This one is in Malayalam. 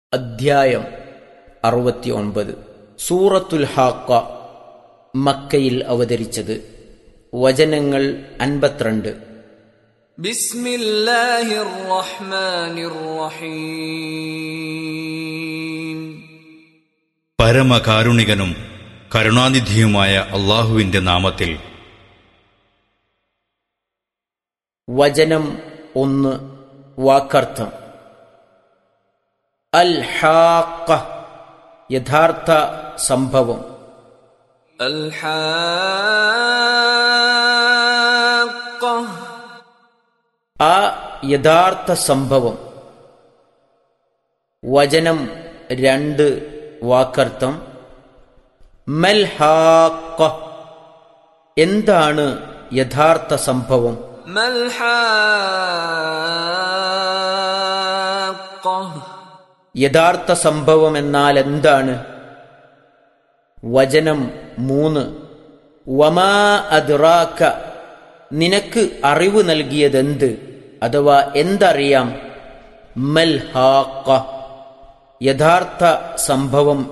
അധ്യായം അറുപത്തിയൊൻപത് സൂറത്തുൽ ഹാക്ക മക്കയിൽ അവതരിച്ചത് വചനങ്ങൾ അൻപത്തിരണ്ട് بسم الله الرحمن الرحيم പരമകാരുണികനും കരുണാനിധിയുമായ അള്ളാഹുവിന്റെ നാമത്തിൽ വചനം ഒന്ന് വാക്കർത്ഥം അൽ ഹാക്ക യഥാർത്ഥ സംഭവം الحاقة ആ യഥാർത്ഥ സംഭവം വചനം രണ്ട് വാക്കർത്ഥം മൽ ഹാക്ക എന്താണ് യഥാർത്ഥ സംഭവം ما الحاقة യഥാർത്ഥ സംഭവം എന്നാൽ എന്താണ് വചനം മൂന്ന് വമാ അദ്റാക്ക നിനക്ക് അറിവ് നൽകിയതെന്ത് അഥവാ എന്തറിയാം മൽ ഹാക്ക യഥാർത്ഥ സംഭവം